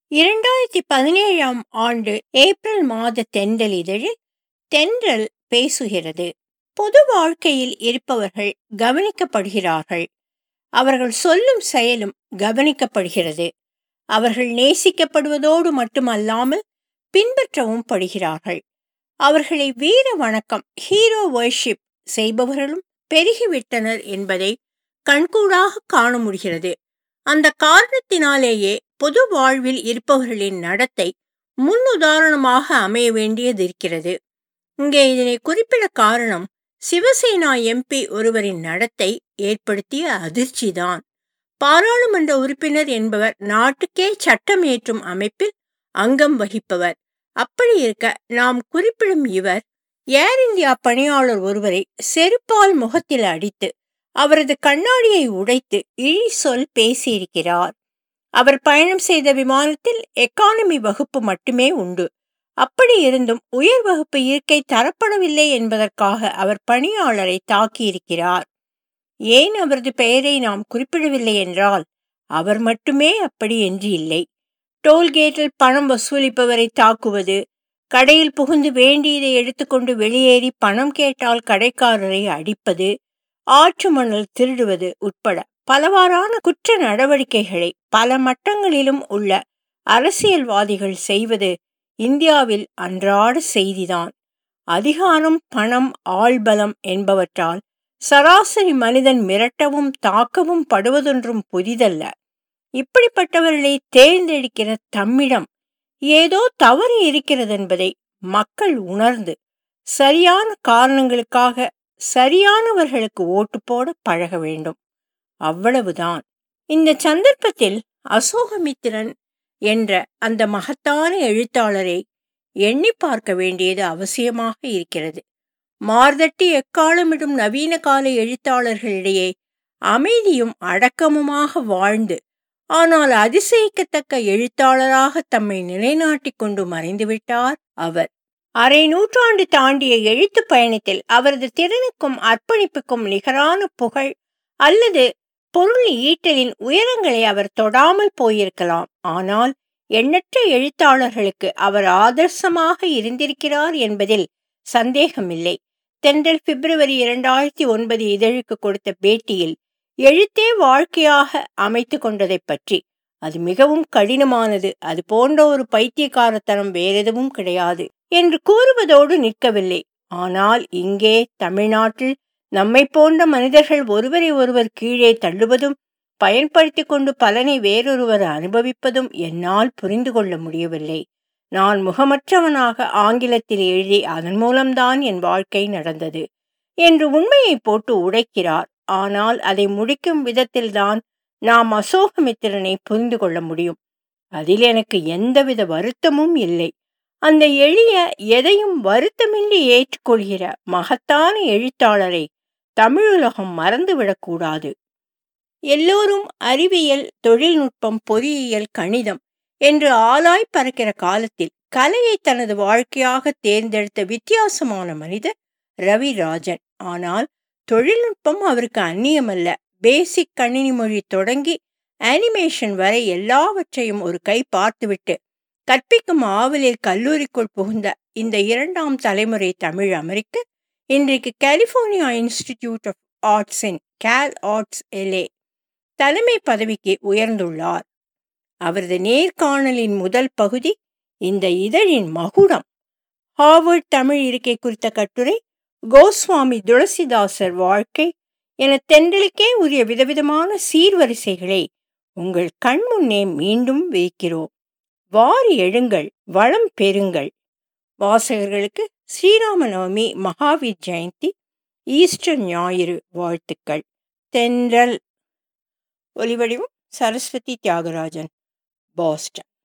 இரண்டாயிரத்தி பதினேழாம் ஆண்டு ஏப்ரல் மாத தென்றல் இதழில் தென்றல் பேசுகிறது பொது வாழ்க்கையில் இருப்பவர்கள் கவனிக்கப்படுகிறார்கள் அவர்கள் சொல்லும் செயலும் கவனிக்கப்படுகிறது அவர்கள் நேசிக்கப்படுவதோடு மட்டுமல்லாமல் பின்பற்றவும் படுகிறார்கள் அவர்களை வீர வணக்கம் ஹீரோ வர்ஷிப் செய்பவர்களும் பெருகிவிட்டனர் என்பதை கண்கூடாக காண முடிகிறது அந்த காரணத்தினாலேயே பொது வாழ்வில் இருப்பவர்களின் நடத்தை முன்னுதாரணமாக அமைய வேண்டியது இருக்கிறது இங்கே இதனை குறிப்பிட காரணம் சிவசேனா எம்பி ஒருவரின் நடத்தை ஏற்படுத்திய அதிர்ச்சிதான் பாராளுமன்ற உறுப்பினர் என்பவர் நாட்டுக்கே சட்டம் ஏற்றும் அமைப்பில் அங்கம் வகிப்பவர் அப்படி இருக்க நாம் குறிப்பிடும் இவர் ஏர் இந்தியா பணியாளர் ஒருவரை செருப்பால் முகத்தில் அடித்து அவரது கண்ணாடியை உடைத்து இழி சொல் பேசியிருக்கிறார் அவர் பயணம் செய்த விமானத்தில் எக்கானமி வகுப்பு மட்டுமே உண்டு அப்படி இருந்தும் உயர் வகுப்பு இருக்கை தரப்படவில்லை என்பதற்காக அவர் பணியாளரை தாக்கியிருக்கிறார் ஏன் அவரது பெயரை நாம் குறிப்பிடவில்லை என்றால் அவர் மட்டுமே அப்படி என்று இல்லை டோல்கேட்டில் பணம் வசூலிப்பவரை தாக்குவது கடையில் புகுந்து வேண்டியதை எடுத்துக்கொண்டு வெளியேறி பணம் கேட்டால் கடைக்காரரை அடிப்பது ஆற்று மணல் திருடுவது உட்பட பலவாறான குற்ற நடவடிக்கைகளை பல மட்டங்களிலும் உள்ள அரசியல்வாதிகள் செய்வது இந்தியாவில் அன்றாட செய்திதான் அதிகாரம் பணம் ஆள்பலம் என்பவற்றால் சராசரி மனிதன் மிரட்டவும் தாக்கவும் படுவதொன்றும் புதிதல்ல இப்படிப்பட்டவர்களை தேர்ந்தெடுக்கிற தம்மிடம் ஏதோ தவறு இருக்கிறதென்பதை மக்கள் உணர்ந்து சரியான காரணங்களுக்காக சரியானவர்களுக்கு ஓட்டு போட பழக வேண்டும் அவ்வளவுதான் இந்த சந்தர்ப்பத்தில் அசோகமித்திரன் என்ற அந்த மகத்தான எழுத்தாளரை எண்ணி பார்க்க வேண்டியது அவசியமாக இருக்கிறது மார்தட்டி எக்காலமிடும் நவீன கால எழுத்தாளர்களிடையே அமைதியும் அடக்கமுமாக வாழ்ந்து ஆனால் அதிசயிக்கத்தக்க எழுத்தாளராக தம்மை நிலைநாட்டிக் கொண்டு மறைந்துவிட்டார் அவர் அரை நூற்றாண்டு தாண்டிய எழுத்து பயணத்தில் அவரது திறனுக்கும் அர்ப்பணிப்புக்கும் நிகரான புகழ் அல்லது பொருள் ஈட்டலின் உயரங்களை அவர் தொடாமல் போயிருக்கலாம் ஆனால் எண்ணற்ற எழுத்தாளர்களுக்கு அவர் ஆதர்சமாக இருந்திருக்கிறார் என்பதில் சந்தேகமில்லை தென்றல் பிப்ரவரி இரண்டாயிரத்தி ஒன்பது இதழுக்கு கொடுத்த பேட்டியில் எழுத்தே வாழ்க்கையாக அமைத்து கொண்டதை பற்றி அது மிகவும் கடினமானது அது போன்ற ஒரு பைத்தியக்காரத்தனம் வேறெதுவும் கிடையாது என்று கூறுவதோடு நிற்கவில்லை ஆனால் இங்கே தமிழ்நாட்டில் நம்மை போன்ற மனிதர்கள் ஒருவரை ஒருவர் கீழே தள்ளுவதும் பயன்படுத்தி கொண்டு பலனை வேறொருவர் அனுபவிப்பதும் என்னால் புரிந்து கொள்ள முடியவில்லை நான் முகமற்றவனாக ஆங்கிலத்தில் எழுதி அதன் மூலம்தான் என் வாழ்க்கை நடந்தது என்று உண்மையை போட்டு உடைக்கிறார் ஆனால் அதை முடிக்கும் விதத்தில்தான் நாம் அசோகமித்திரனை புரிந்து கொள்ள முடியும் அதில் எனக்கு எந்தவித வருத்தமும் இல்லை அந்த எளிய எதையும் வருத்தமின்றி ஏற்றுக்கொள்கிற மகத்தான எழுத்தாளரை தமிழுலகம் மறந்துவிடக்கூடாது எல்லோரும் அறிவியல் தொழில்நுட்பம் பொறியியல் கணிதம் என்று ஆளாய் பறக்கிற காலத்தில் கலையை தனது வாழ்க்கையாக தேர்ந்தெடுத்த வித்தியாசமான மனிதர் ரவி ராஜன் ஆனால் தொழில்நுட்பம் அவருக்கு அந்நியமல்ல பேசிக் கணினி மொழி தொடங்கி அனிமேஷன் வரை எல்லாவற்றையும் ஒரு கை பார்த்துவிட்டு கற்பிக்கும் ஆவலில் கல்லூரிக்குள் புகுந்த இந்த இரண்டாம் தலைமுறை தமிழ் அமெரிக்க இன்றைக்கு கலிபோர்னியா இன்ஸ்டிடியூட் ஆஃப் ஆர்ட்ஸின் கேல் ஆர்ட்ஸ் எலே தலைமை பதவிக்கு உயர்ந்துள்ளார் அவரது நேர்காணலின் முதல் பகுதி இந்த இதழின் மகுடம் ஹார்வர்ட் தமிழ் இருக்கை குறித்த கட்டுரை கோஸ்வாமி துளசிதாசர் வாழ்க்கை என தென்றலுக்கே உரிய விதவிதமான சீர்வரிசைகளை உங்கள் கண்முன்னே மீண்டும் வைக்கிறோம் வாரி எழுங்கள் வளம் பெறுங்கள் வாசகர்களுக்கு ஸ்ரீராம நவமி மகாவீர் ஜெயந்தி ஈஸ்டர் ஞாயிறு வாழ்த்துக்கள் தென்றல் ஒலிவடிவம் சரஸ்வதி தியாகராஜன் பாஸ்டன்